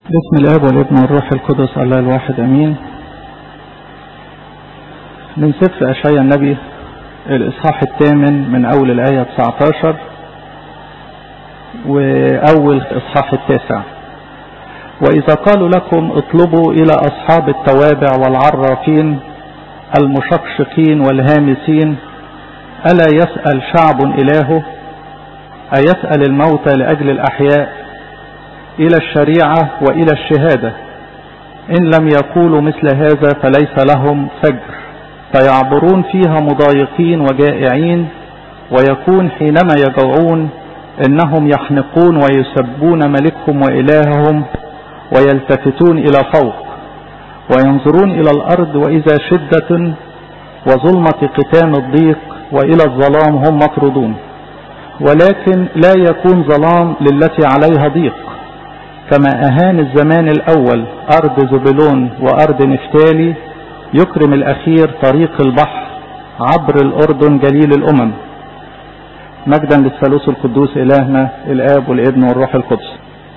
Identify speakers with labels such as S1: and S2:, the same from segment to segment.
S1: بسم الاب والابن والروح القدس الله الواحد امين من سفر اشعيا النبي الاصحاح الثامن من اول الايه 19 واول اصحاح التاسع واذا قالوا لكم اطلبوا الى اصحاب التوابع والعرافين المشقشقين والهامسين الا يسال شعب الهه ايسال الموتى لاجل الاحياء إلى الشريعة وإلى الشهادة إن لم يقولوا مثل هذا فليس لهم فجر فيعبرون فيها مضايقين وجائعين ويكون حينما يجوعون إنهم يحنقون ويسبون ملكهم وإلههم ويلتفتون إلى فوق وينظرون إلى الأرض وإذا شدة وظلمة قتام الضيق وإلى الظلام هم مطردون ولكن لا يكون ظلام للتي عليها ضيق كما أهان الزمان الأول أرض زبلون وأرض نفتالي يكرم الأخير طريق البحر عبر الأردن جليل الأمم مجدا للثالوث القدوس إلهنا الآب والابن والروح القدس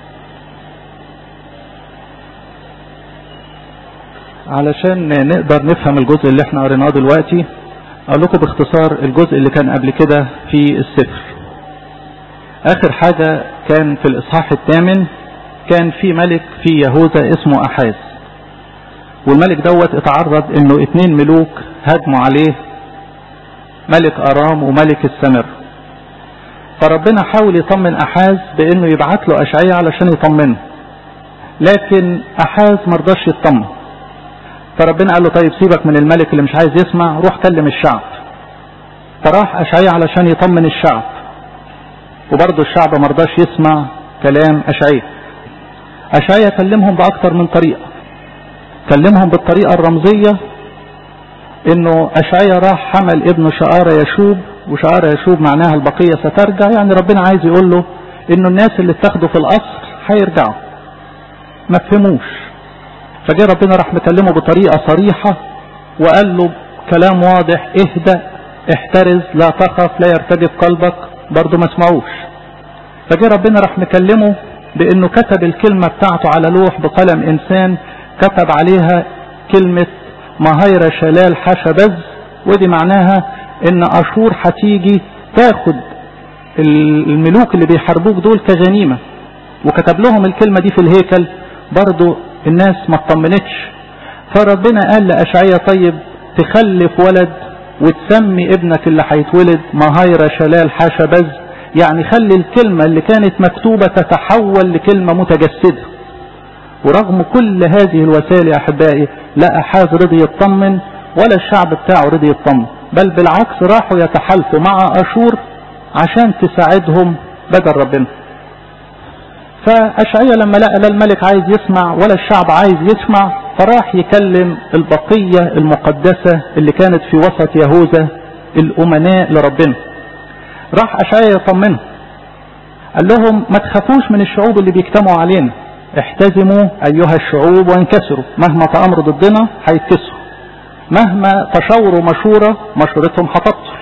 S1: علشان نقدر نفهم الجزء اللي احنا قريناه دلوقتي اقول لكم باختصار الجزء اللي كان قبل كده في السفر اخر حاجة كان في الاصحاح الثامن كان في ملك في يهوذا اسمه أحاز والملك دوت اتعرض انه اتنين ملوك هجموا عليه ملك ارام وملك السمر فربنا حاول يطمن احاز بانه يبعت له اشعياء علشان يطمنه لكن احاز مرضاش يطمن فربنا قال له طيب سيبك من الملك اللي مش عايز يسمع روح كلم الشعب فراح اشعياء علشان يطمن الشعب وبرضه الشعب مرضاش يسمع كلام اشعياء أشعيا كلمهم بأكثر من طريقة كلمهم بالطريقة الرمزية انه أشعيا راح حمل ابن شعار يشوب وشعار يشوب معناها البقية سترجع يعني ربنا عايز يقول له انه الناس اللي اتخذوا في القصر هيرجعوا ما فهموش فجاء ربنا راح مكلمه بطريقة صريحة وقال له كلام واضح اهدأ احترز لا تخف لا يرتجف قلبك برضه ما اسمعوش فجاء ربنا راح مكلمه بانه كتب الكلمة بتاعته على لوح بقلم انسان كتب عليها كلمة مهيرة شلال حشبز ودي معناها ان اشور هتيجي تاخد الملوك اللي بيحاربوك دول كغنيمة وكتب لهم الكلمة دي في الهيكل برضو الناس ما اطمنتش فربنا قال لأشعية طيب تخلف ولد وتسمي ابنك اللي هيتولد مهيرة شلال حشبز يعني خلي الكلمة اللي كانت مكتوبة تتحول لكلمة متجسدة ورغم كل هذه الوسائل يا أحبائي لا أحاز رضي يطمن ولا الشعب بتاعه رضي يطمن بل بالعكس راحوا يتحالفوا مع أشور عشان تساعدهم بدل ربنا فأشعية لما لقى لا الملك عايز يسمع ولا الشعب عايز يسمع فراح يكلم البقية المقدسة اللي كانت في وسط يهوذا الأمناء لربنا راح أشعيا يطمنهم قال لهم ما تخافوش من الشعوب اللي بيجتمعوا علينا احتزموا أيها الشعوب وانكسروا مهما تأمروا ضدنا هيتكسروا مهما تشاوروا مشورة مشورتهم هتبطل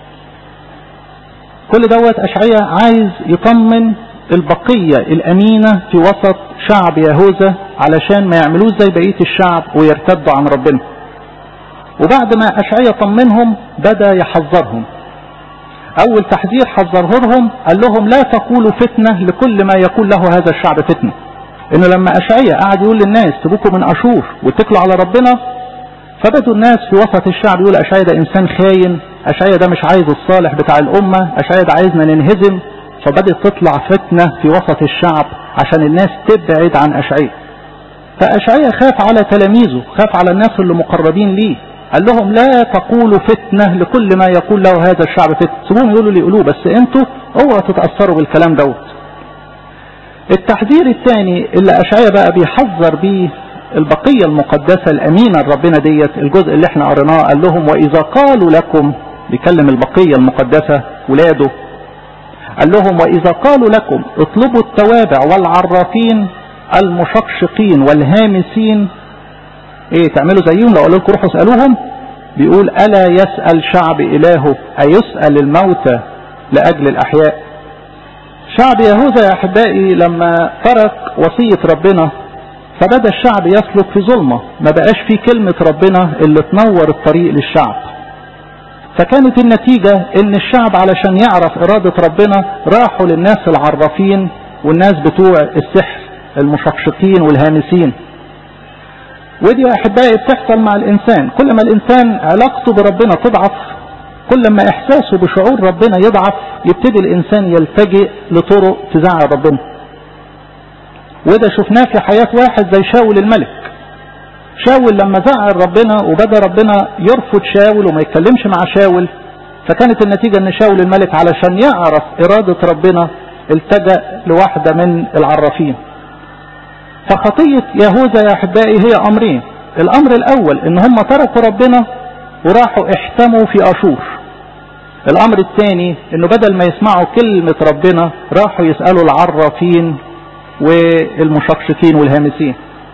S1: كل دوت أشعيا عايز يطمن البقية الأمينة في وسط شعب يهوذا علشان ما يعملوش زي بقية الشعب ويرتدوا عن ربنا وبعد ما أشعيا طمنهم بدأ يحذرهم اول تحذير حذره لهم قال لهم لا تقولوا فتنة لكل ما يقول له هذا الشعب فتنة انه لما اشعيا قعد يقول للناس سيبوكم من اشور واتكلوا على ربنا فبدوا الناس في وسط الشعب يقول اشعيا ده انسان خاين اشعيا ده مش عايز الصالح بتاع الامة اشعيا ده عايزنا ننهزم فبدت تطلع فتنة في وسط الشعب عشان الناس تبعد عن اشعيا فاشعيا خاف على تلاميذه خاف على الناس اللي مقربين ليه قال لهم لا تقولوا فتنة لكل ما يقول له هذا الشعب فتنة سيبوهم يقولوا اللي يقولوه بس انتوا اوعوا تتأثروا بالكلام دوت التحذير الثاني اللي أشعيا بقى بيحذر بيه البقية المقدسة الأمينة لربنا ديت الجزء اللي احنا قريناه قال لهم وإذا قالوا لكم بيكلم البقية المقدسة ولاده قال لهم وإذا قالوا لكم اطلبوا التوابع والعرافين المشقشقين والهامسين ايه تعملوا زيهم لو قالوا لكم روحوا اسالوهم بيقول الا يسال شعب الهه ايسال الموتى لاجل الاحياء شعب يهوذا يا احبائي لما ترك وصيه ربنا فبدأ الشعب يسلك في ظلمة ما بقاش في كلمة ربنا اللي تنور الطريق للشعب فكانت النتيجة ان الشعب علشان يعرف ارادة ربنا راحوا للناس العرافين والناس بتوع السحر المشقشقين والهامسين ودي يا احبائي بتحصل مع الانسان كل ما الانسان علاقته بربنا تضعف كل ما احساسه بشعور ربنا يضعف يبتدي الانسان يلتجئ لطرق تزعل ربنا وده شفناه في حياة واحد زي شاول الملك شاول لما زعل ربنا وبدا ربنا يرفض شاول وما يتكلمش مع شاول فكانت النتيجة ان شاول الملك علشان يعرف ارادة ربنا التجأ لواحدة من العرافين فخطية يهوذا يا احبائي هي امرين الامر الاول ان هم تركوا ربنا وراحوا احتموا في اشور الامر الثاني انه بدل ما يسمعوا كلمة ربنا راحوا يسألوا العرافين والمشقشقين والهامسين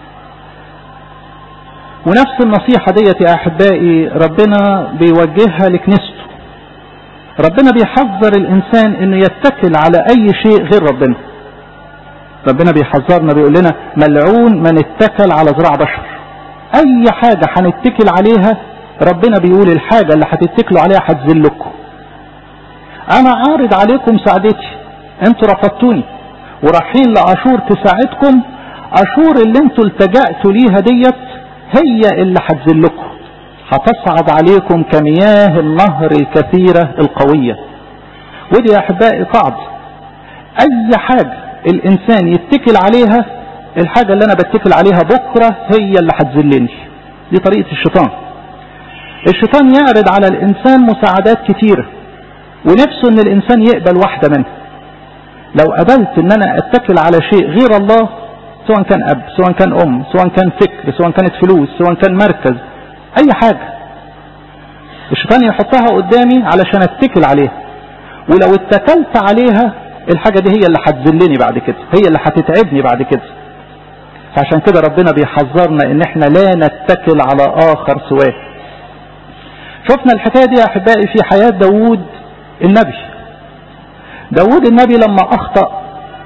S1: ونفس النصيحة ديت يا أحبائي ربنا بيوجهها لكنيسته ربنا بيحذر الإنسان إنه يتكل على أي شيء غير ربنا ربنا بيحذرنا بيقول لنا ملعون من اتكل على ذراع بشر أي حاجة هنتكل عليها ربنا بيقول الحاجة اللي هتتكلوا عليها هتذلكم أنا عارض عليكم سعادتي أنتوا رفضتوني ورايحين لأشور تساعدكم أشور اللي انتوا التجأتوا ليها ديت هي اللي هتذلكم هتصعد عليكم كمياه النهر الكثيرة القوية ودي يا أحبائي قاعدة أي حاجة الإنسان يتكل عليها الحاجة اللي أنا بتكل عليها بكرة هي اللي هتذلني دي طريقة الشيطان الشيطان يعرض على الإنسان مساعدات كتيرة ونفسه ان الإنسان يقبل واحدة منها لو قبلت ان انا اتكل على شيء غير الله سواء كان اب سواء كان ام سواء كان فكر سواء كانت فلوس سواء كان مركز اي حاجة الشيطان يحطها قدامي علشان اتكل عليها ولو اتكلت عليها الحاجة دي هي اللي هتذلني بعد كده هي اللي هتتعبني بعد كده فعشان كده ربنا بيحذرنا ان احنا لا نتكل على اخر سواه شفنا الحكاية دي يا احبائي في حياة داوود النبي داود النبي لما أخطأ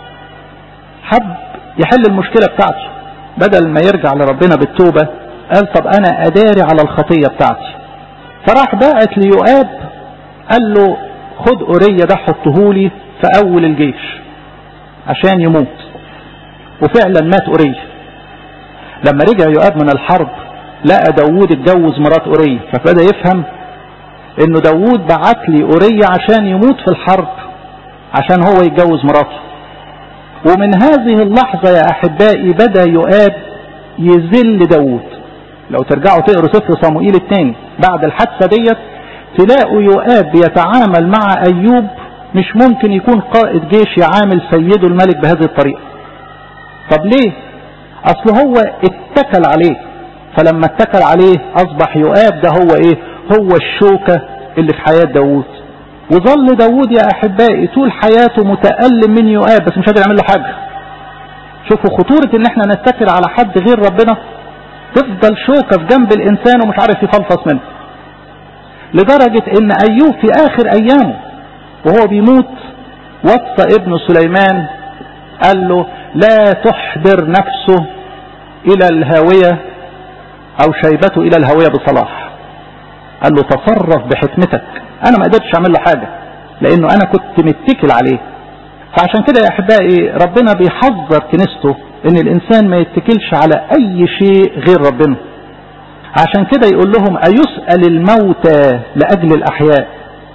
S1: حب يحل المشكلة بتاعته بدل ما يرجع لربنا بالتوبة قال طب أنا أداري على الخطية بتاعتي فراح باعت ليؤاب قال له خد أورية ده حطهولي في أول الجيش عشان يموت وفعلا مات أورية لما رجع يؤاب من الحرب لقى داوود اتجوز مرات أورية فبدأ يفهم انه داوود بعت لي أورية عشان يموت في الحرب عشان هو يتجوز مراته ومن هذه اللحظة يا أحبائي بدأ يؤاب يذل داود لو ترجعوا تقروا سفر صموئيل الثاني بعد الحادثة ديت تلاقوا يؤاب يتعامل مع أيوب مش ممكن يكون قائد جيش يعامل سيده الملك بهذه الطريقة طب ليه أصل هو اتكل عليه فلما اتكل عليه أصبح يؤاب ده هو إيه هو الشوكة اللي في حياة داود وظل داود يا أحبائي طول حياته متألم من يؤاب بس مش قادر يعمل له حاجة شوفوا خطورة ان احنا نتكل على حد غير ربنا تفضل شوكة في جنب الانسان ومش عارف يفلفص منه لدرجة ان ايوب في اخر ايامه وهو بيموت وصى ابن سليمان قال له لا تحضر نفسه الى الهاوية او شيبته الى الهاوية بصلاح قال له تصرف بحكمتك انا ما قدرتش اعمل له حاجة لانه انا كنت متكل عليه فعشان كده يا احبائي ربنا بيحذر كنيسته ان الانسان ما يتكلش على اي شيء غير ربنا عشان كده يقول لهم ايسأل الموتى لاجل الاحياء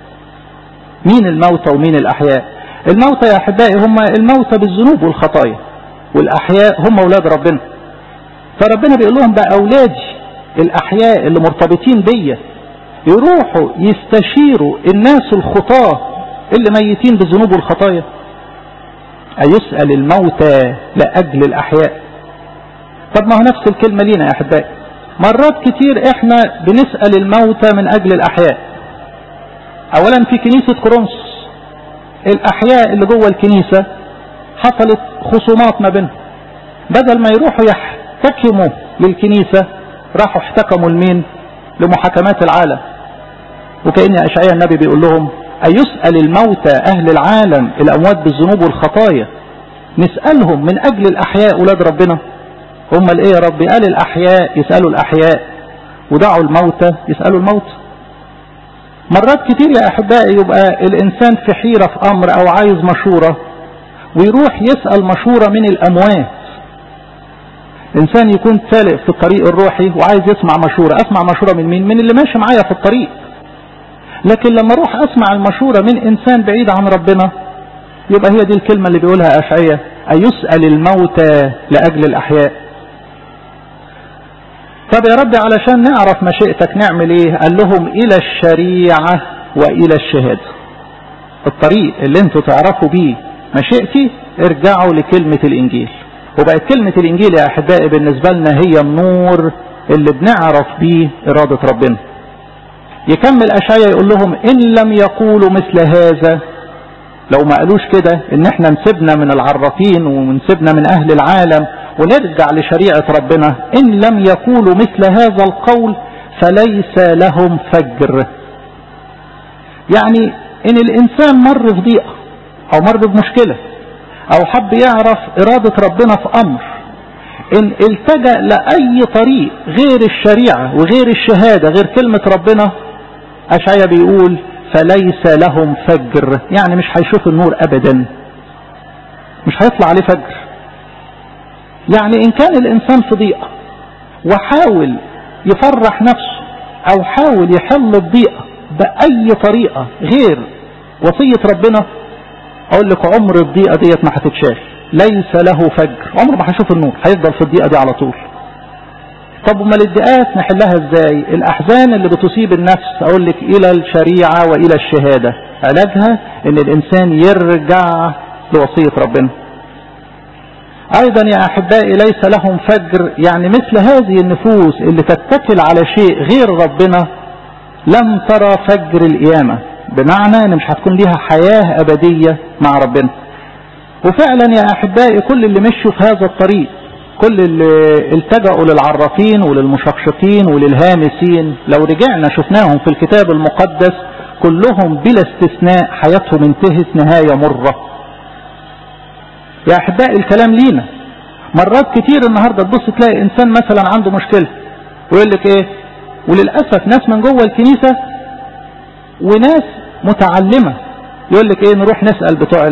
S1: مين الموتى ومين الاحياء الموتى يا احبائي هم الموتى بالذنوب والخطايا والاحياء هم اولاد ربنا فربنا بيقول لهم بقى اولادي الاحياء اللي مرتبطين بيا يروحوا يستشيروا الناس الخطاة اللي ميتين بالذنوب والخطايا أيسأل الموتى لأجل الأحياء طب ما هو نفس الكلمة لينا يا أحبائي مرات كتير احنا بنسأل الموتى من أجل الأحياء أولا في كنيسة كورنثوس الأحياء اللي جوه الكنيسة حصلت خصومات ما بينهم بدل ما يروحوا يحتكموا للكنيسة راحوا احتكموا لمين لمحاكمات العالم وكأن أشعياء النبي بيقول لهم أيسأل الموتى أهل العالم الأموات بالذنوب والخطايا نسألهم من أجل الأحياء أولاد ربنا امال ايه يا رب قال الاحياء يسالوا الاحياء ودعوا الموتى يسالوا الموتى مرات كتير يا احبائي يبقى الانسان في حيره في امر او عايز مشوره ويروح يسال مشوره من الاموات انسان يكون سالق في الطريق الروحي وعايز يسمع مشوره اسمع مشوره من مين من اللي ماشي معايا في الطريق لكن لما اروح اسمع المشوره من انسان بعيد عن ربنا يبقى هي دي الكلمه اللي بيقولها اشعياء ايسال الموتى لاجل الاحياء طب يا رب علشان نعرف مشيئتك نعمل ايه قال لهم الى الشريعة والى الشهادة الطريق اللي انتوا تعرفوا بيه مشيئتي ارجعوا لكلمة الانجيل وبقت كلمة الانجيل يا احبائي بالنسبة لنا هي النور اللي بنعرف بيه ارادة ربنا يكمل اشعيا يقول لهم ان لم يقولوا مثل هذا لو ما قالوش كده ان احنا نسيبنا من العرافين ونسيبنا من اهل العالم ونرجع لشريعة ربنا إن لم يقولوا مثل هذا القول فليس لهم فجر يعني إن الإنسان مر في ضيقة أو مر بمشكلة أو حب يعرف إرادة ربنا في أمر إن التجأ لأي طريق غير الشريعة وغير الشهادة غير كلمة ربنا أشعيا بيقول فليس لهم فجر يعني مش هيشوف النور أبدا مش هيطلع عليه فجر يعني إن كان الإنسان في ضيقة وحاول يفرح نفسه أو حاول يحل الضيقة بأي طريقة غير وصية ربنا أقول لك عمر الضيقة ديت ما هتتشال ليس له فجر عمره ما هيشوف النور هيفضل في الضيقة دي على طول طب امال الضيقات نحلها ازاي الاحزان اللي بتصيب النفس اقول لك الى الشريعة والى الشهادة علاجها ان الانسان يرجع لوصية ربنا ايضا يا احبائي ليس لهم فجر يعني مثل هذه النفوس اللي تتكل على شيء غير ربنا لم ترى فجر القيامة بمعنى ان مش هتكون ليها حياة ابدية مع ربنا وفعلا يا احبائي كل اللي مشوا في هذا الطريق كل اللي التجأوا للعرافين وللمشقشقين وللهامسين لو رجعنا شفناهم في الكتاب المقدس كلهم بلا استثناء حياتهم انتهت نهاية مرة يا احبائي الكلام لينا مرات كتير النهاردة تبص تلاقي انسان مثلا عنده مشكلة ويقول لك ايه وللأسف ناس من جوه الكنيسة وناس متعلمة يقول لك ايه نروح نسأل بتوع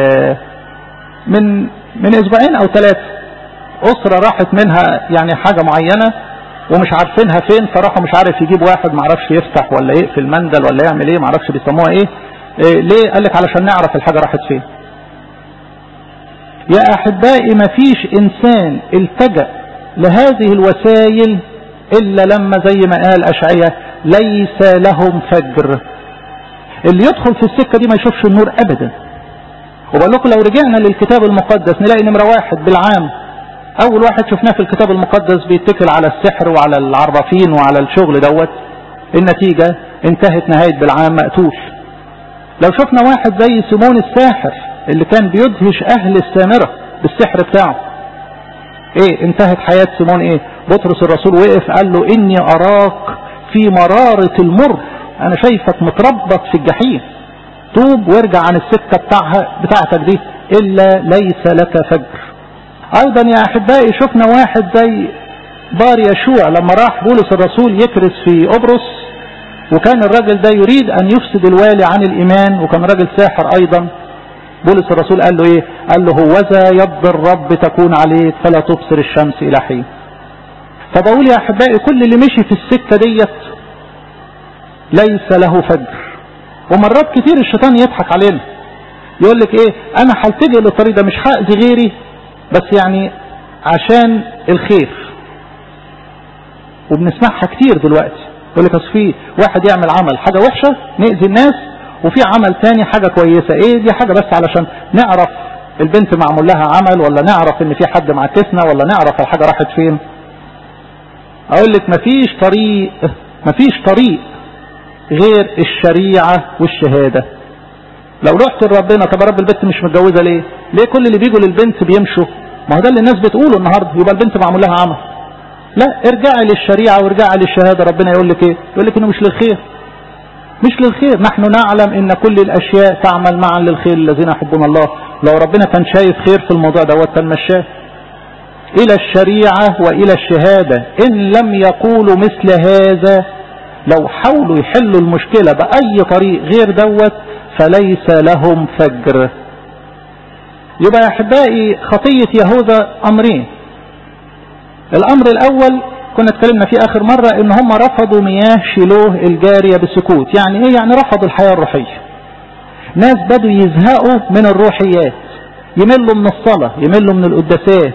S1: من من اسبوعين او ثلاثة اسرة راحت منها يعني حاجة معينة ومش عارفينها فين فراحوا مش عارف يجيب واحد معرفش يفتح ولا يقفل مندل ولا يعمل ايه معرفش بيسموها ايه, إيه ليه قال لك علشان نعرف الحاجة راحت فين يا احبائي ما فيش انسان التجأ لهذه الوسائل الا لما زي ما قال اشعياء ليس لهم فجر اللي يدخل في السكة دي ما يشوفش النور ابدا وبقول لكم لو رجعنا للكتاب المقدس نلاقي نمرة واحد بالعام اول واحد شفناه في الكتاب المقدس بيتكل على السحر وعلى العرافين وعلى الشغل دوت النتيجة انتهت نهاية بالعام مقتول لو شفنا واحد زي سيمون الساحر اللي كان بيدهش اهل السامرة بالسحر بتاعه ايه انتهت حياة سيمون ايه بطرس الرسول وقف قال له اني اراك في مرارة المر انا شايفك متربط في الجحيم توب وارجع عن السكة بتاعها بتاعتك دي الا ليس لك فجر ايضا يا احبائي شفنا واحد زي بار يشوع لما راح بولس الرسول يكرس في قبرص وكان الراجل ده يريد ان يفسد الوالي عن الايمان وكان راجل ساحر ايضا بولس الرسول قال له ايه قال له هوذا يد الرب تكون عليك فلا تبصر الشمس الى حين فبقول يا احبائي كل اللي مشي في السكة ديت ليس له فجر ومرات كتير الشيطان يضحك علينا يقول لك ايه انا هلتجئ للطريق ده مش هاذي غيري بس يعني عشان الخير وبنسمعها كتير دلوقتي يقول لك اصل في واحد يعمل عمل حاجه وحشه ناذي الناس وفي عمل تاني حاجه كويسه ايه دي حاجه بس علشان نعرف البنت معمول لها عمل ولا نعرف ان في حد معكسنا ولا نعرف الحاجه راحت فين اقول لك مفيش طريق مفيش طريق غير الشريعه والشهاده لو رحت لربنا طب يا رب البنت مش متجوزه ليه؟ ليه كل اللي بيجوا للبنت بيمشوا؟ ما هو ده اللي الناس بتقوله النهارده يبقى البنت معمول لها عمل. لا ارجعي للشريعه وارجعي للشهاده ربنا يقول لك ايه؟ يقول لك انه مش للخير. مش للخير نحن نعلم ان كل الاشياء تعمل معا للخير الذين يحبون الله لو ربنا كان شايف خير في الموضوع دوت كان مشاه إلى الشريعة وإلى الشهادة إن لم يقولوا مثل هذا لو حاولوا يحلوا المشكلة بأي طريق غير دوت فليس لهم فجر يبقى يا أحبائي خطية يهوذا أمرين الأمر الأول كنا اتكلمنا فيه آخر مرة إن هم رفضوا مياه شيلوه الجارية بالسكوت يعني إيه يعني رفضوا الحياة الروحية ناس بدوا يزهقوا من الروحيات يملوا من الصلاة يملوا من القداسات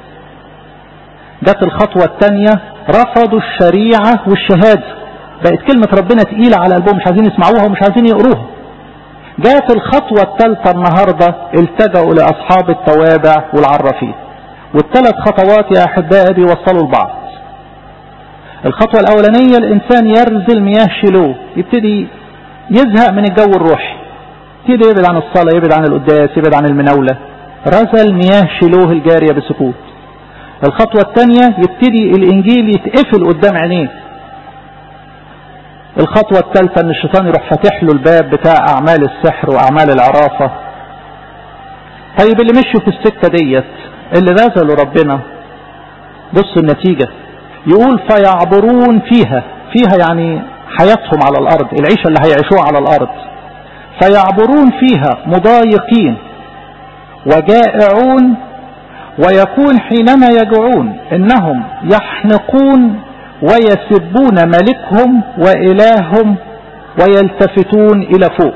S1: جت الخطوة الثانية رفضوا الشريعة والشهادة بقت كلمة ربنا تقيلة على قلبهم مش عايزين يسمعوها ومش عايزين يقروها جات الخطوة الثالثة النهاردة التجأوا لأصحاب التوابع والعرافين والثلاث خطوات يا أحبائي بيوصلوا لبعض الخطوة الأولانية الإنسان يرزل مياه شيلوه يبتدي يزهق من الجو الروحي يبتدي يبعد عن الصلاة يبعد عن القداس يبعد عن المناولة رزل مياه شيلوه الجارية بسكوت الخطوة الثانية يبتدي الإنجيل يتقفل قدام عينيه الخطوة الثالثة ان الشيطان يروح فاتح له الباب بتاع اعمال السحر واعمال العرافة طيب اللي مشوا في السكة ديت اللي نزلوا ربنا بصوا النتيجة يقول فيعبرون فيها فيها يعني حياتهم على الارض العيشة اللي هيعيشوها على الارض فيعبرون فيها مضايقين وجائعون ويكون حينما يجوعون انهم يحنقون ويسبون ملكهم وإلههم ويلتفتون إلى فوق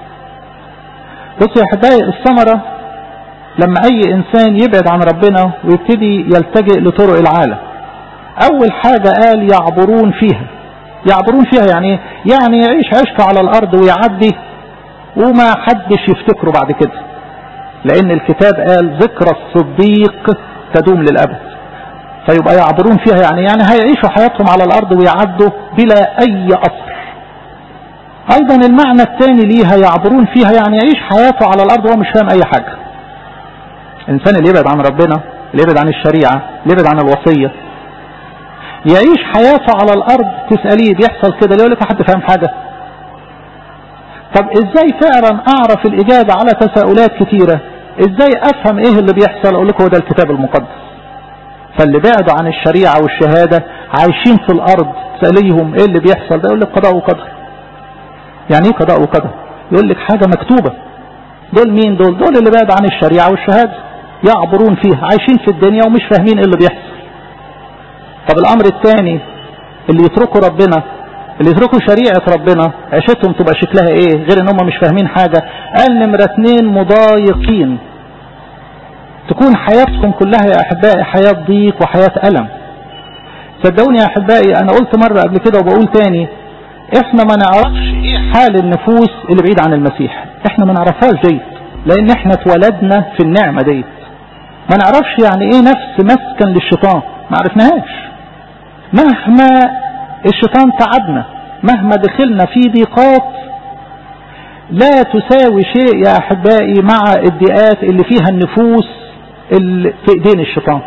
S1: بص يا حبايب الثمرة لما أي إنسان يبعد عن ربنا ويبتدي يلتجئ لطرق العالم أول حاجة قال يعبرون فيها يعبرون فيها يعني يعني يعيش عشق على الأرض ويعدي وما حدش يفتكره بعد كده لأن الكتاب قال ذكرى الصديق تدوم للأبد فيبقى يعبرون فيها يعني يعني هيعيشوا حياتهم على الأرض ويعدوا بلا أي أثر أيضا المعنى الثاني ليها يعبرون فيها يعني يعيش حياته على الأرض وهو مش فاهم أي حاجة الإنسان اللي يبعد عن ربنا اللي يبعد عن الشريعة اللي يبعد عن الوصية يعيش حياته على الأرض تسأليه بيحصل كده ليه يقول لك حد فاهم حاجة طب ازاي فعلا اعرف الاجابة على تساؤلات كتيرة ازاي افهم ايه اللي بيحصل اقول لكم هو ده الكتاب المقدس فاللي بعدوا عن الشريعة والشهادة عايشين في الارض تسأليهم ايه اللي بيحصل ده يقول لك قضاء وقدر يعني ايه قضاء وقدر يقول لك حاجة مكتوبة دول مين دول دول اللي بعد عن الشريعة والشهادة يعبرون فيها عايشين في الدنيا ومش فاهمين ايه اللي بيحصل طب الامر الثاني اللي يتركوا ربنا اللي يتركوا شريعة ربنا عيشتهم تبقى شكلها ايه غير ان هم مش فاهمين حاجة قال نمرة اتنين مضايقين تكون حياتكم كلها يا احبائي حياة ضيق وحياة الم صدقوني يا احبائي انا قلت مرة قبل كده وبقول تاني احنا ما نعرفش ايه حال النفوس اللي بعيد عن المسيح احنا ما نعرفهاش ديت لان احنا اتولدنا في النعمة ديت ما نعرفش يعني ايه نفس مسكن للشيطان ما عرفناهاش مهما الشيطان تعبنا مهما دخلنا في ضيقات لا تساوي شيء يا احبائي مع الضيقات اللي فيها النفوس اللي في ايدين الشيطان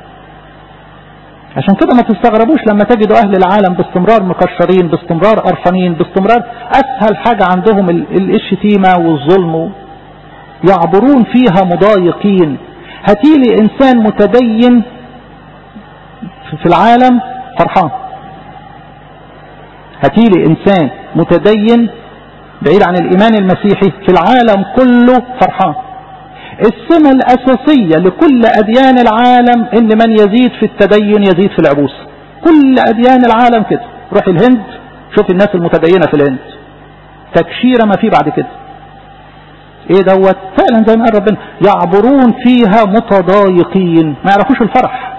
S1: عشان كده ما تستغربوش لما تجدوا اهل العالم باستمرار مكشرين باستمرار قرفانين باستمرار اسهل حاجة عندهم الشتيمة والظلم يعبرون فيها مضايقين هتيلي انسان متدين في العالم فرحان هتيلي انسان متدين بعيد عن الايمان المسيحي في العالم كله فرحان السمة الاساسية لكل اديان العالم ان من يزيد في التدين يزيد في العبوس كل اديان العالم كده روح الهند شوف الناس المتدينة في الهند تكشيرة ما في بعد كده ايه دوت فعلا زي ما قال ربنا يعبرون فيها متضايقين ما يعرفوش الفرح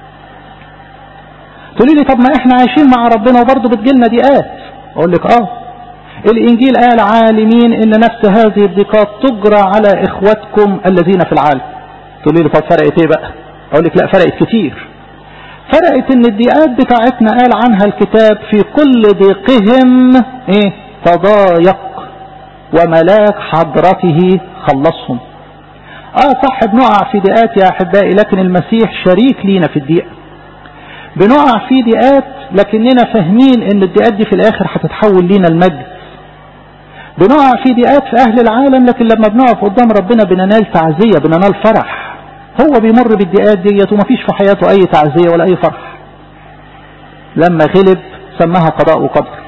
S1: تقولي لي طب ما احنا عايشين مع ربنا وبرضه بتجيلنا ضيقات اقول لك اه الانجيل قال عالمين ان نفس هذه الضيقات تجرى على اخوتكم الذين في العالم تقولي لي طب فرقت ايه بقى اقول لك لا فرقت كتير فرقت ان الضيقات بتاعتنا قال عنها الكتاب في كل ضيقهم ايه تضايق وملاك حضرته خلصهم اه صح بنقع في ضيقات يا احبائي لكن المسيح شريك لينا في الضيقه بنقع في ضيقات لكننا فاهمين ان الضيقات دي في الاخر هتتحول لينا المجد بنقع في ضيقات في اهل العالم لكن لما بنقف قدام ربنا بننال تعزية بننال فرح هو بيمر بالدقات ديت ومفيش في حياته اي تعزية ولا اي فرح لما غلب سماها قضاء وقدر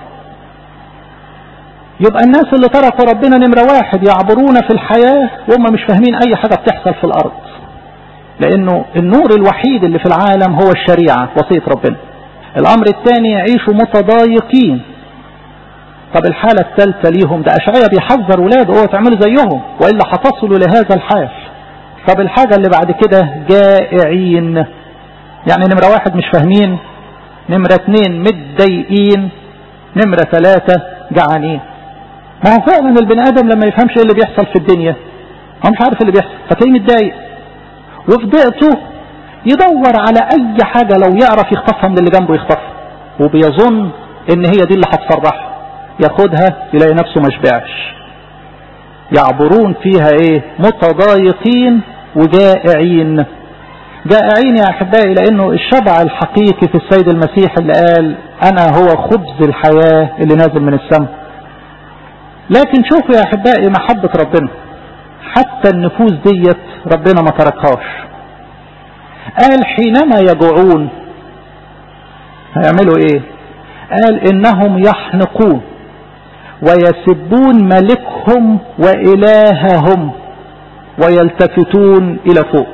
S1: يبقى الناس اللي تركوا ربنا نمرة واحد يعبرون في الحياة وهم مش فاهمين اي حاجة بتحصل في الارض لانه النور الوحيد اللي في العالم هو الشريعة وصية ربنا الامر الثاني يعيشوا متضايقين طب الحالة الثالثة ليهم ده اشعياء بيحذر ولاده اوعوا تعملوا زيهم والا هتصلوا لهذا الحال طب الحاجة اللي بعد كده جائعين يعني نمرة واحد مش فاهمين نمرة اثنين متضايقين نمرة ثلاثة جعانين ما هو فعلا البني ادم لما يفهمش ايه اللي بيحصل في الدنيا هو مش عارف اللي بيحصل فتلاقيه متضايق وفي ضيقته يدور على اي حاجة لو يعرف يخطفها من اللي جنبه يخطفها وبيظن ان هي دي اللي هتفرحه ياخدها يلاقي نفسه ما شبعش يعبرون فيها ايه متضايقين وجائعين جائعين يا احبائي لانه الشبع الحقيقي في السيد المسيح اللي قال انا هو خبز الحياة اللي نازل من السماء لكن شوفوا يا احبائي محبة ربنا حتى النفوس ديت ربنا ما تركهاش قال حينما يجوعون هيعملوا ايه قال انهم يحنقون ويسبون ملكهم والههم ويلتفتون الى فوق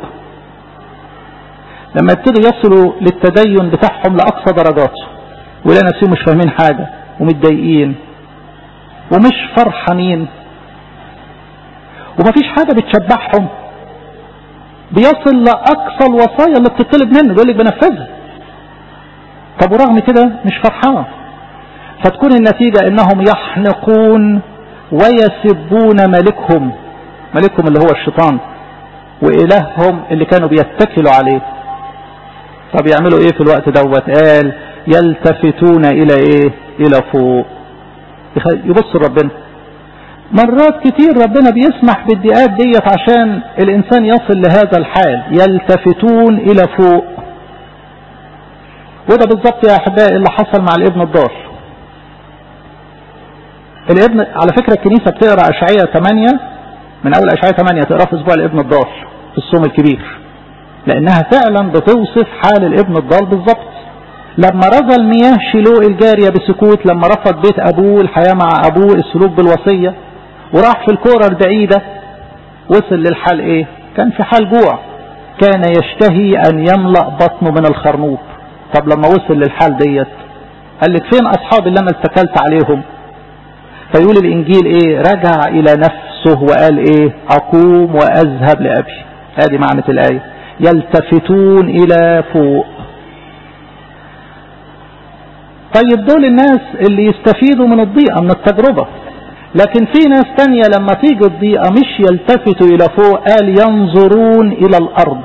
S1: لما يبتدوا يصلوا للتدين بتاعهم لاقصى درجاته ولا نفسهم مش فاهمين حاجة ومتضايقين ومش فرحانين ومفيش حاجة بتشبعهم بيصل لأقصى الوصايا اللي بتطلب منه بيقول لك بنفذها طب ورغم كده مش فرحان فتكون النتيجة انهم يحنقون ويسبون ملكهم ملكهم اللي هو الشيطان وإلههم اللي كانوا بيتكلوا عليه طب يعملوا ايه في الوقت دوت قال يلتفتون الى ايه الى فوق يبص ربنا مرات كتير ربنا بيسمح بالدقات ديت عشان الانسان يصل لهذا الحال يلتفتون الى فوق وده بالظبط يا احبائي اللي حصل مع الابن الضال الابن على فكرة الكنيسة بتقرأ اشعياء 8 من اول اشعياء 8 تقرأ في اسبوع الابن الضال في الصوم الكبير لانها فعلا بتوصف حال الابن الضال بالظبط لما رضى المياه شيلوء الجارية بسكوت لما رفض بيت ابوه الحياة مع ابوه السلوك بالوصية وراح في الكورة البعيدة وصل للحال ايه كان في حال جوع كان يشتهي ان يملأ بطنه من الخرنوب طب لما وصل للحال ديت قال لك فين اصحابي اللي انا اتكلت عليهم فيقول الانجيل ايه رجع الى نفسه وقال ايه اقوم واذهب لابي هذه معنى الايه يلتفتون الى فوق طيب دول الناس اللي يستفيدوا من الضيقة من التجربة لكن في ناس تانية لما تيجي الضيقة مش يلتفتوا الى فوق قال ينظرون الى الارض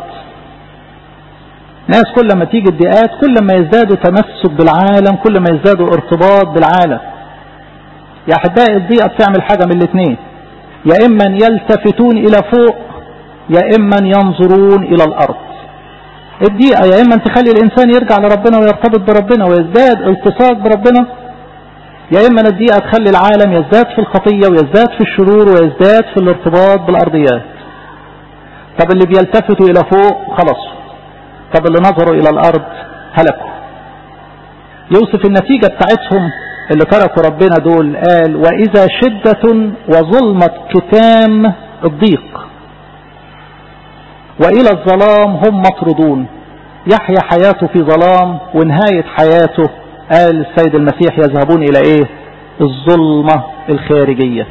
S1: ناس كل ما تيجي الضيقات كل ما يزدادوا تمسك بالعالم كل ما يزدادوا ارتباط بالعالم يا احبائي الضيقة بتعمل حاجة من الاثنين يا اما يلتفتون الى فوق يا اما ينظرون الى الارض الضيقة يا اما تخلي الانسان يرجع لربنا ويرتبط بربنا ويزداد التصاق بربنا يا اما الضيقة تخلي العالم يزداد في الخطية ويزداد في الشرور ويزداد في الارتباط بالارضيات طب اللي بيلتفتوا الى فوق خلصوا طب اللي نظروا الى الارض هلكوا يوصف النتيجة بتاعتهم اللي تركوا ربنا دول قال واذا شدة وظلمة كتام الضيق والى الظلام هم مطردون يحيا حياته في ظلام ونهاية حياته قال السيد المسيح يذهبون الى ايه الظلمة الخارجية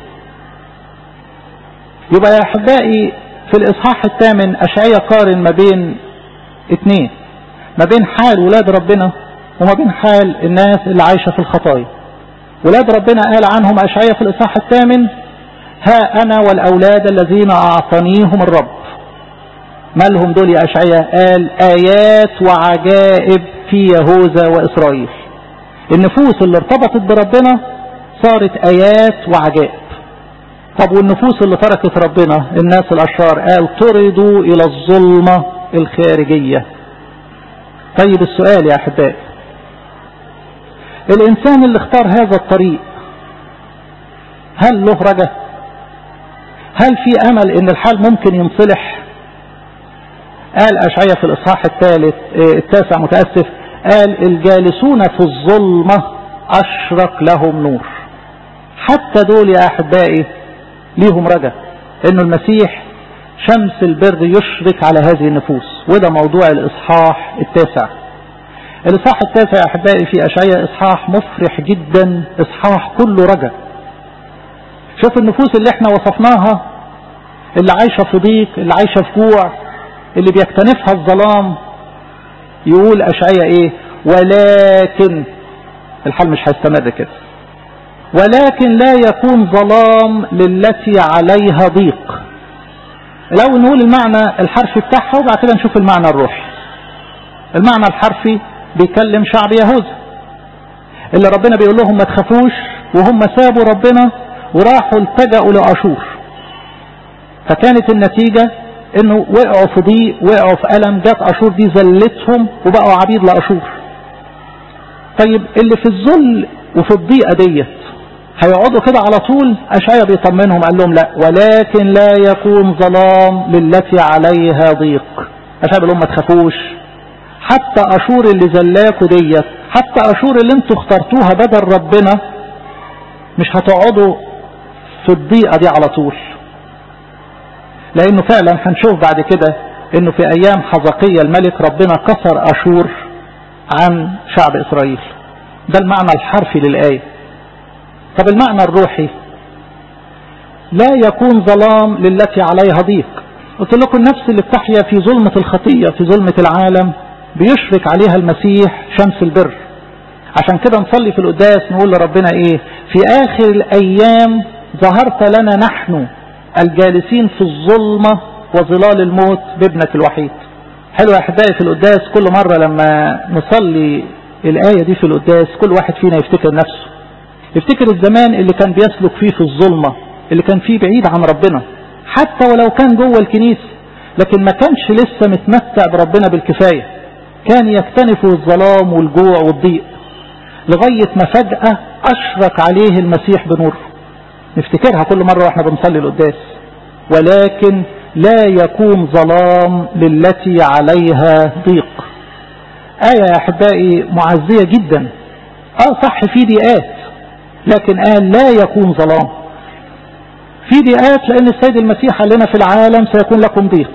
S1: يبقى يا احبائي في الاصحاح الثامن اشعياء قارن ما بين اتنين ما بين حال ولاد ربنا وما بين حال الناس اللي عايشة في الخطايا ولاد ربنا قال عنهم اشعياء في الاصحاح الثامن ها انا والاولاد الذين اعطانيهم الرب مالهم دول يا اشعياء قال ايات وعجائب في يهوذا واسرائيل النفوس اللي ارتبطت بربنا صارت ايات وعجائب طب والنفوس اللي تركت ربنا الناس الاشرار قال طردوا الى الظلمة الخارجية طيب السؤال يا احبائي الانسان اللي اختار هذا الطريق هل له رجاء هل في امل ان الحال ممكن ينصلح قال أشعية في الإصحاح الثالث التاسع متأسف قال الجالسون في الظلمة أشرق لهم نور حتى دول يا أحبائي ليهم رجا إنه المسيح شمس البر يشرق على هذه النفوس وده موضوع الإصحاح التاسع الإصحاح التاسع يا أحبائي في أشعية إصحاح مفرح جدا إصحاح كله رجا شوف النفوس اللي احنا وصفناها اللي عايشة في ضيق اللي عايشة في جوع اللي بيكتنفها الظلام يقول أشعية ايه ولكن الحال مش هيستمر كده ولكن لا يكون ظلام للتي عليها ضيق الأول نقول المعنى الحرفي بتاعها وبعد كده نشوف المعنى الروحي المعنى الحرفي بيكلم شعب يهوذا اللي ربنا بيقول لهم ما تخافوش وهم سابوا ربنا وراحوا التجأوا لأشور فكانت النتيجة انه وقعوا في ضيق وقعوا في ألم جت أشور دي زلتهم وبقوا عبيد لأشور طيب اللي في الذل وفي الضيقة ديت هيقعدوا كده على طول أشعيا بيطمنهم قال لهم لا ولكن لا يكون ظلام للتي عليها ضيق أشعيا بيقول لهم ما تخافوش حتى أشور اللي زلاكوا ديت حتى أشور اللي انتوا اخترتوها بدل ربنا مش هتقعدوا في الضيقة دي على طول لأنه فعلا هنشوف بعد كده انه في ايام حزقية الملك ربنا كسر اشور عن شعب اسرائيل ده المعنى الحرفي للآية طب المعنى الروحي لا يكون ظلام للتي عليها ضيق قلت لكم النفس اللي بتحيا في ظلمة الخطية في ظلمة العالم بيشرك عليها المسيح شمس البر عشان كده نصلي في القداس نقول لربنا ايه في اخر الايام ظهرت لنا نحن الجالسين في الظلمة وظلال الموت بابنك الوحيد حلو يا احبائي في القداس كل مرة لما نصلي الآية دي في القداس كل واحد فينا يفتكر نفسه يفتكر الزمان اللي كان بيسلك فيه في الظلمة اللي كان فيه بعيد عن ربنا حتى ولو كان جوه الكنيسة لكن ما كانش لسه متمتع بربنا بالكفاية كان يكتنف الظلام والجوع والضيق لغاية ما فجأة أشرق عليه المسيح بنور نفتكرها كل مرة واحنا بنصلي القداس ولكن لا يكون ظلام للتي عليها ضيق آية يا أحبائي معزية جدا آه صح في ضيقات لكن قال لا يكون ظلام في ضيقات لأن السيد المسيح قال لنا في العالم سيكون لكم ضيق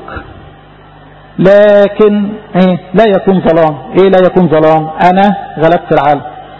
S1: لكن ايه لا يكون ظلام ايه لا يكون ظلام انا غلبت العالم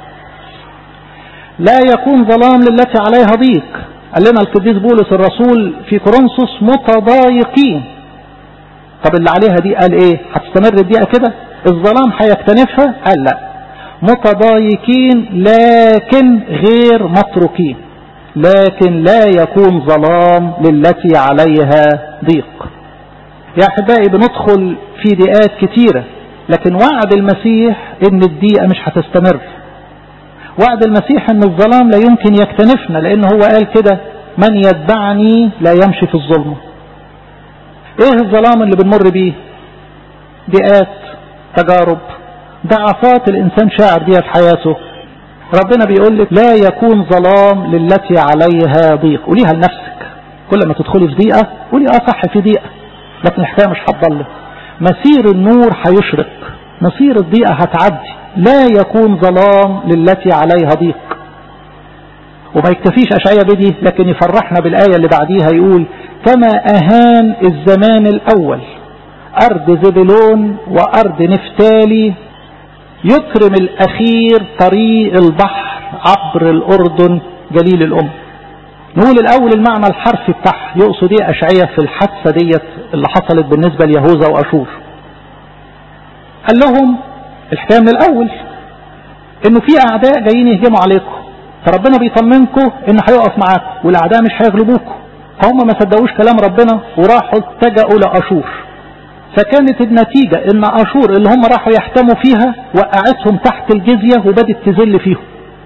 S1: لا يكون ظلام للتي عليها ضيق قال لنا القديس بولس الرسول في كورنثوس متضايقين طب اللي عليها دي قال ايه هتستمر الدقيقة كده الظلام هيكتنفها قال لا متضايقين لكن غير متروكين لكن لا يكون ظلام للتي عليها ضيق يا احبائي بندخل في ضيقات كتيرة لكن وعد المسيح ان الضيقة مش هتستمر وعد المسيح ان الظلام لا يمكن يكتنفنا لان هو قال كده من يتبعني لا يمشي في الظلمة ايه الظلام اللي بنمر بيه ضيقات تجارب ضعفات الانسان شاعر بيها في حياته ربنا بيقول لك لا يكون ظلام للتي عليها ضيق قوليها لنفسك كل ما تدخلي في ضيقة قولي اه صح في ضيقة لكن الحكاية مش هتضل مسير النور هيشرق مسير الضيقة هتعدي لا يكون ظلام للتي عليها ضيق وما يكتفيش أشعية بدي لكن يفرحنا بالآية اللي بعديها يقول كما أهان الزمان الأول أرض زبلون وأرض نفتالي يكرم الأخير طريق البحر عبر الأردن جليل الأم نقول الأول المعنى الحرفي بتاعها يقصد ايه أشعية في الحادثة ديت اللي حصلت بالنسبة ليهوذا وأشور قال لهم الحكاية من الأول إنه في أعداء جايين يهجموا عليكم فربنا بيطمنكم إن هيقف معاكم والأعداء مش هيغلبوكم فهم ما صدقوش كلام ربنا وراحوا اتجهوا لأشور فكانت النتيجة إن أشور اللي هم راحوا يحتموا فيها وقعتهم تحت الجزية وبدت تذل فيهم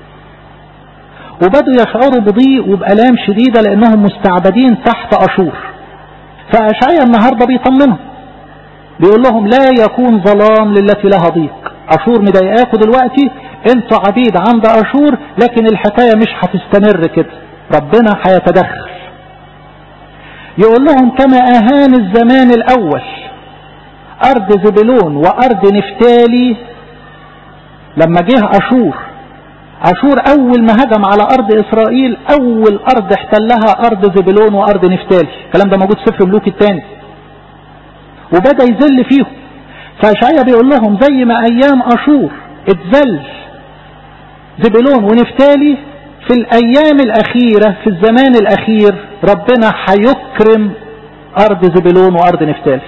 S1: وبدوا يشعروا بضيق وبألام شديدة لأنهم مستعبدين تحت أشور فأشعيا النهاردة بيطمنهم بيقول لهم لا يكون ظلام للتي لها ضيق أشور مضايقاكوا دلوقتي انتوا عبيد عند أشور لكن الحكاية مش هتستمر كده ربنا هيتدخل يقول لهم كما أهان الزمان الأول ارض زبلون وارض نفتالي لما جه اشور اشور اول ما هجم على ارض اسرائيل اول ارض احتلها ارض زبلون وارض نفتالي الكلام ده موجود في سفر ملوك الثاني وبدا يذل فيهم فاشعيا بيقول لهم زي ما ايام اشور اتذل زبلون ونفتالي في الايام الاخيرة في الزمان الاخير ربنا هيكرم ارض زبلون وارض نفتالي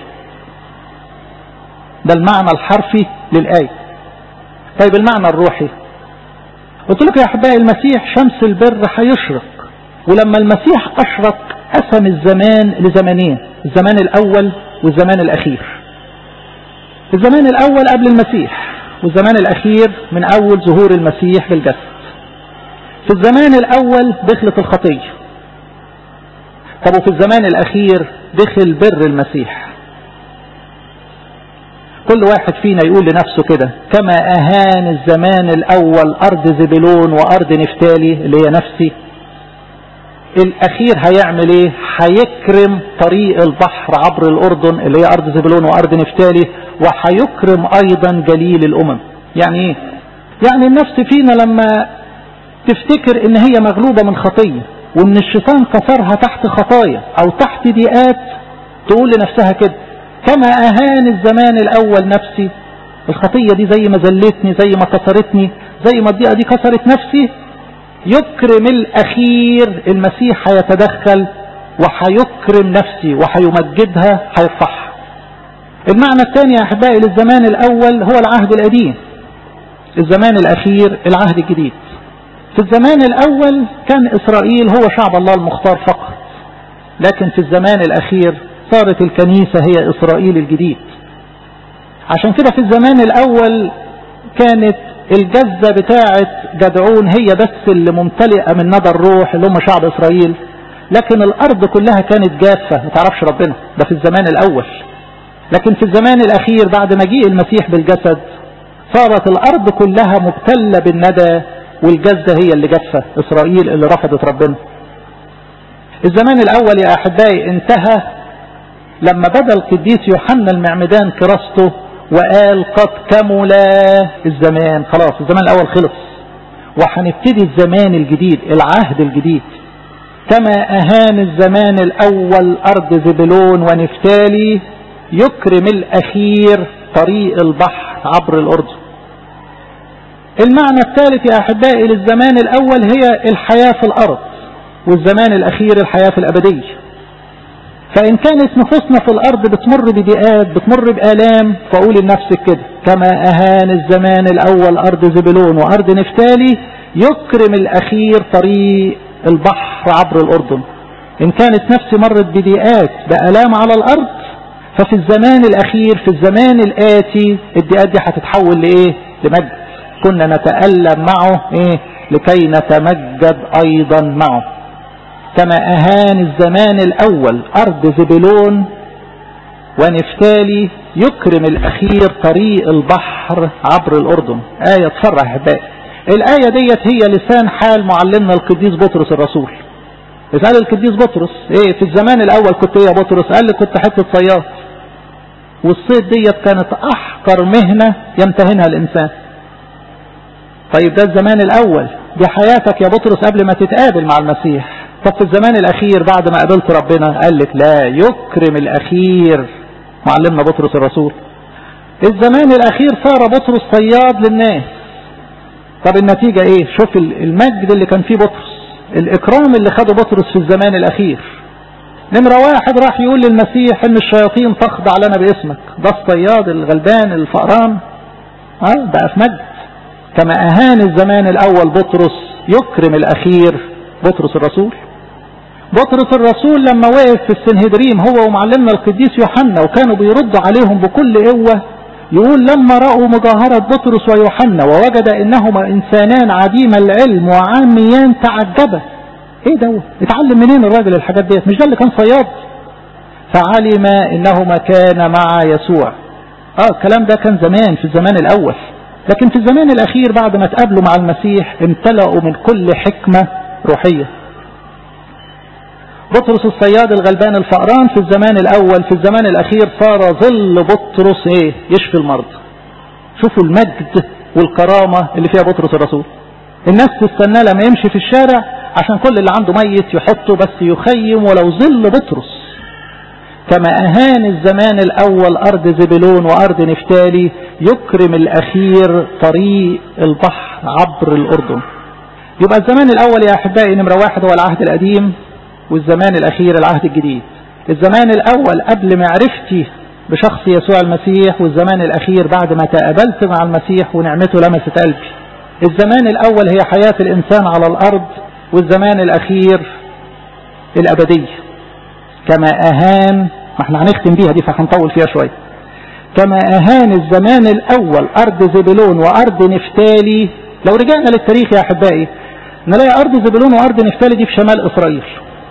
S1: ده المعنى الحرفي للآية طيب المعنى الروحي قلت لك يا احبائي المسيح شمس البر هيشرق ولما المسيح اشرق قسم الزمان لزمانين الزمان الاول والزمان الاخير الزمان الاول قبل المسيح والزمان الاخير من اول ظهور المسيح بالجسد في الزمان الاول دخلت الخطية طب وفي الزمان الاخير دخل بر المسيح كل واحد فينا يقول لنفسه كده كما اهان الزمان الاول ارض زبلون وارض نفتالي اللي هي نفسي الاخير هيعمل ايه هيكرم طريق البحر عبر الاردن اللي هي ارض زبلون وارض نفتالي وهيكرم ايضا جليل الامم يعني ايه يعني النفس فينا لما تفتكر ان هي مغلوبة من خطية وان الشيطان كسرها تحت خطايا او تحت ضيقات تقول لنفسها كده كما اهان الزمان الاول نفسي الخطية دي زي ما زلتني زي ما كسرتني زي ما الضيقة دي كسرت نفسي يكرم الاخير المسيح هيتدخل وهيكرم نفسي وهيمجدها هيرفعها المعنى الثاني يا احبائي للزمان الاول هو العهد القديم الزمان الاخير العهد الجديد في الزمان الاول كان اسرائيل هو شعب الله المختار فقط لكن في الزمان الاخير صارت الكنيسة هي اسرائيل الجديد عشان كده في الزمان الاول كانت الجزة بتاعة جدعون هي بس اللي ممتلئة من ندى الروح اللي هم شعب اسرائيل لكن الارض كلها كانت جافة ما تعرفش ربنا ده في الزمان الاول لكن في الزمان الاخير بعد مجيء المسيح بالجسد صارت الارض كلها مبتلة بالندى والجزة هي اللي جافة اسرائيل اللي رفضت ربنا الزمان الاول يا احبائي انتهى لما بدا القديس يوحنا المعمدان كراسته وقال قد كمل الزمان خلاص الزمان الاول خلص وهنبتدي الزمان الجديد العهد الجديد كما اهان الزمان الاول ارض زبلون ونفتالي يكرم الاخير طريق البحر عبر الاردن المعنى الثالث يا احبائي للزمان الاول هي الحياة في الارض والزمان الاخير الحياة في الابدية فان كانت نفوسنا في الارض بتمر بضيقات بتمر بالام فقول لنفسك كده كما اهان الزمان الاول ارض زبلون وارض نفتالي يكرم الاخير طريق البحر عبر الاردن ان كانت نفسي مرت بضيقات بالام على الارض ففي الزمان الاخير في الزمان الاتي الضيقات دي هتتحول لايه لمجد كنا نتألم معه ايه لكي نتمجد ايضا معه كما اهان الزمان الاول ارض زبلون ونفتالي يكرم الاخير طريق البحر عبر الاردن آية تفرح احبائي الآية ديت هي لسان حال معلمنا القديس بطرس الرسول اسأل القديس بطرس ايه في الزمان الاول كنت ايه يا بطرس قال لي كنت حتة صياد والصيد ديت كانت احقر مهنة يمتهنها الانسان طيب ده الزمان الاول دي حياتك يا بطرس قبل ما تتقابل مع المسيح طب في الزمان الاخير بعد ما قابلت ربنا قال لك لا يكرم الاخير معلمنا بطرس الرسول الزمان الاخير صار بطرس صياد للناس طب النتيجة ايه شوف المجد اللي كان فيه بطرس الاكرام اللي خده بطرس في الزمان الاخير نمرة واحد راح يقول للمسيح ان الشياطين تخضع لنا باسمك ده الصياد الغلبان الفقران اه بقى في مجد كما اهان الزمان الاول بطرس يكرم الاخير بطرس الرسول بطرس الرسول لما وقف في السنهدريم هو ومعلمنا القديس يوحنا وكانوا بيردوا عليهم بكل قوة يقول لما رأوا مجاهرة بطرس ويوحنا ووجد انهما انسانان عديم العلم وعاميان تعجبا ايه ده اتعلم منين الراجل الحاجات ديت مش ده اللي كان صياد فعلم انهما كان مع يسوع اه الكلام ده كان زمان في الزمان الاول لكن في الزمان الاخير بعد ما تقابلوا مع المسيح امتلأوا من كل حكمة روحية بطرس الصياد الغلبان الفقران في الزمان الأول في الزمان الأخير صار ظل بطرس إيه يشفي المرضى شوفوا المجد والكرامة اللي فيها بطرس الرسول الناس تستنى لما يمشي في الشارع عشان كل اللي عنده ميت يحطه بس يخيم ولو ظل بطرس كما أهان الزمان الأول أرض زبلون وأرض نفتالي يكرم الأخير طريق البحر عبر الأردن يبقى الزمان الأول يا أحبائي نمرة واحد هو العهد القديم والزمان الأخير العهد الجديد الزمان الأول قبل معرفتي بشخص يسوع المسيح والزمان الأخير بعد ما تقابلت مع المسيح ونعمته لمست قلبي الزمان الأول هي حياة الإنسان على الأرض والزمان الأخير الأبدية كما أهان ما احنا هنختم بيها دي فهنطول فيها شوية كما أهان الزمان الأول أرض زبلون وأرض نفتالي لو رجعنا للتاريخ يا أحبائي نلاقي أرض زبلون وأرض نفتالي دي في شمال إسرائيل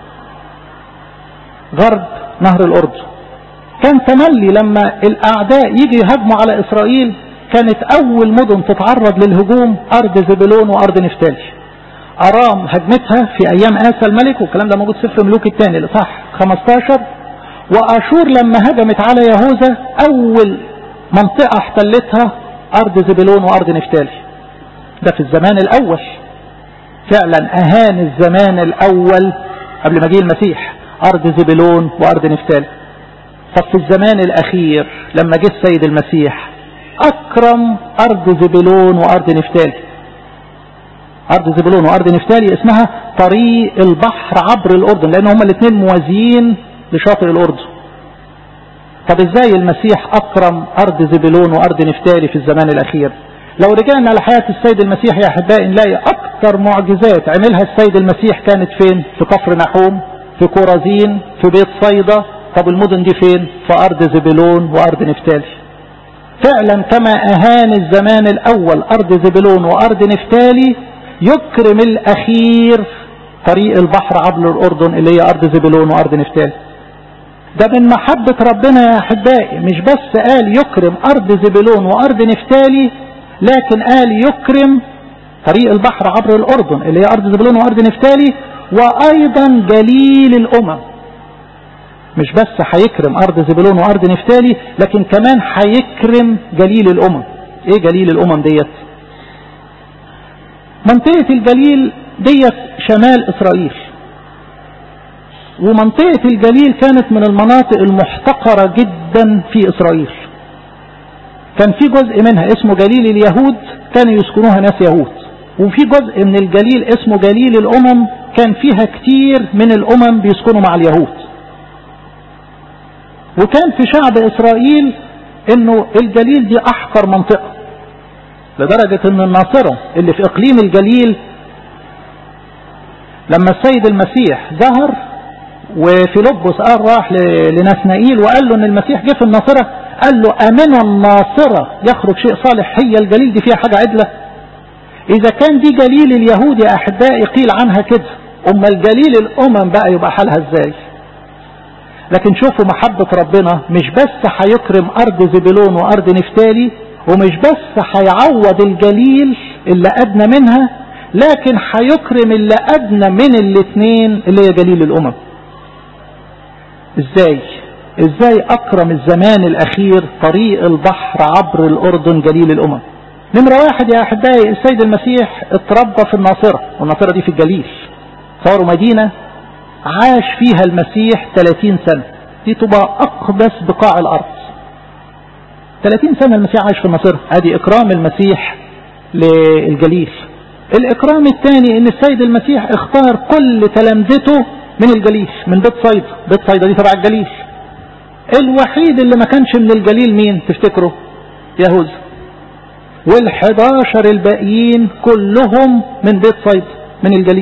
S1: غرب نهر الأردن كان تملي لما الأعداء يجي يهاجموا على إسرائيل كانت أول مدن تتعرض للهجوم أرض زبلون وأرض نفتالي أرام هجمتها في أيام آسى الملك والكلام ده موجود سفر ملوك الثاني الإصحاح 15 وأشور لما هجمت على يهوذا أول منطقة احتلتها أرض زبلون وأرض نفتالي ده في الزمان الأول فعلا أهان الزمان الأول قبل ما جه المسيح أرض زبلون وأرض نفتالي طب في الزمان الأخير لما جه السيد المسيح أكرم أرض زبلون وأرض نفتالي أرض زبلون وأرض نفتالي اسمها طريق البحر عبر الأردن لأن هما الاثنين موازيين لشاطئ الأردن طب ازاي المسيح أكرم أرض زبلون وأرض نفتالي في الزمان الأخير لو رجعنا لحياة السيد المسيح يا أحبائي نلاقي أكثر معجزات عملها السيد المسيح كانت فين في كفر نحوم في كورازين في بيت صيدا طب المدن دي فين في أرض زبلون وأرض نفتالي فعلا كما أهان الزمان الأول أرض زبلون وأرض نفتالي يكرم الأخير طريق البحر عبر الأردن اللي هي أرض زبلون وأرض نفتالي ده من محبة ربنا يا أحبائي مش بس قال يكرم أرض زبلون وأرض نفتالي لكن قال يكرم طريق البحر عبر الأردن اللي هي أرض زبلون وأرض نفتالي وأيضا جليل الأمم مش بس هيكرم أرض زبلون وأرض نفتالي لكن كمان هيكرم جليل الأمم إيه جليل الأمم ديت منطقة الجليل ديت شمال إسرائيل ومنطقة الجليل كانت من المناطق المحتقرة جدا في إسرائيل كان في جزء منها اسمه جليل اليهود كانوا يسكنوها ناس يهود وفي جزء من الجليل اسمه جليل الأمم كان فيها كتير من الأمم بيسكنوا مع اليهود وكان في شعب إسرائيل انه الجليل دي احقر منطقة لدرجة ان الناصرة اللي في اقليم الجليل لما السيد المسيح ظهر وفيلبس قال راح لنسنائيل وقال له ان المسيح جه في الناصرة قال له امن الناصرة يخرج شيء صالح هي الجليل دي فيها حاجة عدلة اذا كان دي جليل اليهود يا احبائي قيل عنها كده اما الجليل الامم بقى يبقى حالها ازاي لكن شوفوا محبة ربنا مش بس هيكرم أرض زبلون وأرض نفتالي ومش بس هيعوض الجليل اللي أدنى منها لكن هيكرم اللي أدنى من الاثنين اللي هي جليل الأمم ازاي ازاي أكرم الزمان الأخير طريق البحر عبر الأردن جليل الأمم نمرة واحد يا أحبائي السيد المسيح اتربى في الناصرة والناصرة دي في الجليل صاروا مدينة عاش فيها المسيح 30 سنة دي تبقى أقدس بقاع الأرض 30 سنة المسيح عاش في الناصرة ادي إكرام المسيح للجليل الإكرام الثاني إن السيد المسيح اختار كل تلامذته من الجليل من بيت صيدا بيت صيدا دي تبع الجليل الوحيد اللي ما كانش من الجليل مين تفتكروا يهوذا والحداشر الباقيين كلهم من بيت صيدا من الجليل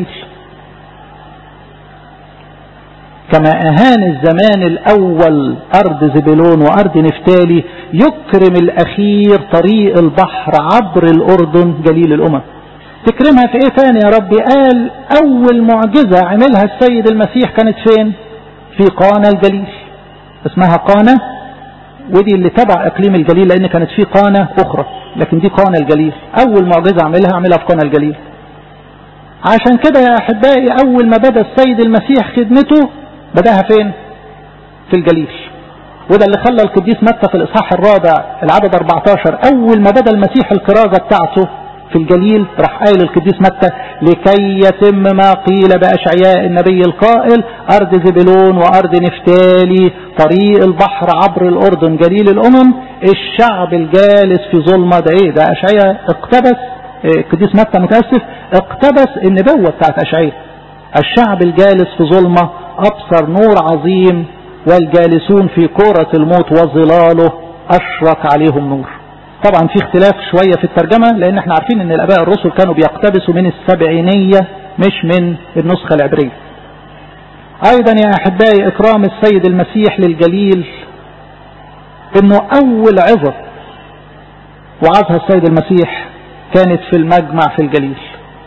S1: كما أهان الزمان الأول أرض زبلون وأرض نفتالي يكرم الأخير طريق البحر عبر الأردن جليل الأمم تكرمها في ايه تاني يا ربي قال أول معجزة عملها السيد المسيح كانت فين في قانا الجليل اسمها قانا ودي اللي تبع اقليم الجليل لان كانت في قانا اخرى لكن دي قانا الجليل اول معجزة عملها عملها في قانا الجليل عشان كده يا احبائي اول ما بدا السيد المسيح خدمته بداها فين في الجليل وده اللي خلى القديس متى في الإصحاح الرابع العدد 14 أول ما بدأ المسيح الكرازة بتاعته في الجليل راح قايل القديس متى لكي يتم ما قيل بأشعياء النبي القائل أرض زبلون وأرض نفتالي طريق البحر عبر الأردن جليل الأمم الشعب الجالس في ظلمة ده إيه ده أشعياء اقتبس القديس متى متأسف اقتبس النبوة بتاعت أشعياء الشعب الجالس في ظلمة أبصر نور عظيم والجالسون في كرة الموت وظلاله أشرق عليهم نور طبعا في اختلاف شوية في الترجمة لأن احنا عارفين ان الآباء الرسل كانوا بيقتبسوا من السبعينية مش من النسخة العبرية أيضا يا أحبائي إكرام السيد المسيح للجليل انه أول عظة وعظها السيد المسيح كانت في المجمع في الجليل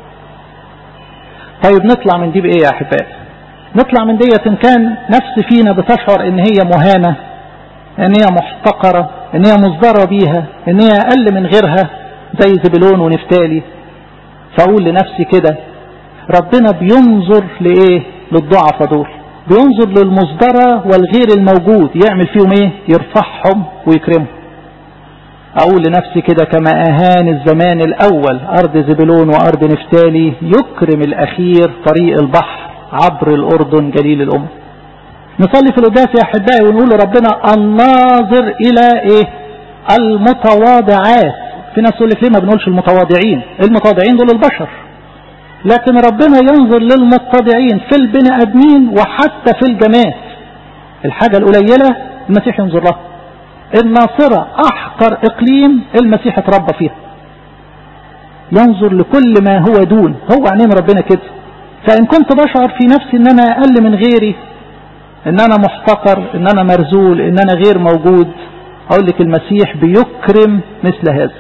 S1: طيب نطلع من دي بإيه يا أحبائي نطلع من ديت إن كان نفس فينا بتشعر إن هي مهانة إن هي محتقرة إن هي مصدرة بيها إن هي أقل من غيرها زي زبلون ونفتالي فأقول لنفسي كده ربنا بينظر لإيه للضعفة دول بينظر للمصدرة والغير الموجود يعمل فيهم إيه يرفعهم ويكرمهم أقول لنفسي كده كما أهان الزمان الأول أرض زبلون وأرض نفتالي يكرم الأخير طريق البحر عبر الأردن جليل الأمم نصلي في القداس يا أحبائي ونقول لربنا الناظر إلى إيه المتواضعات في ناس تقول لك ليه ما بنقولش المتواضعين المتواضعين دول البشر لكن ربنا ينظر للمتضعين في البني ادمين وحتى في الجماد الحاجة القليلة المسيح ينظر لها الناصرة احقر اقليم المسيح اتربى فيها ينظر لكل ما هو دون هو عينين ربنا كده فان كنت بشعر في نفسي ان انا اقل من غيري ان انا محتقر ان انا مرزول ان انا غير موجود اقول لك المسيح بيكرم مثل هذا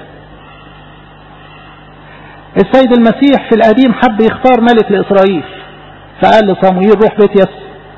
S1: السيد المسيح في القديم حب يختار ملك لإسرائيل فقال لصموئيل روح بيت يس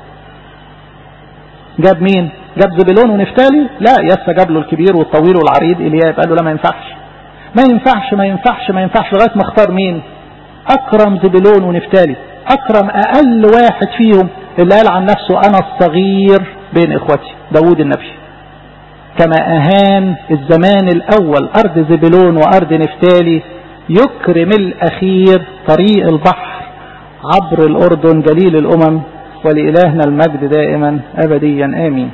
S1: جاب مين جاب زبلون ونفتالي لا يس جاب له الكبير والطويل والعريض إلياب قال له لا ما ينفعش ما ينفعش ما ينفعش ما ينفعش لغاية ما اختار مين أكرم زبلون ونفتالي أكرم أقل واحد فيهم اللي قال عن نفسه أنا الصغير بين إخوتي داود النبي كما أهان الزمان الأول أرض زبلون وأرض نفتالي يكرم الأخير طريق البحر عبر الأردن جليل الأمم ولإلهنا المجد دائما أبديا آمين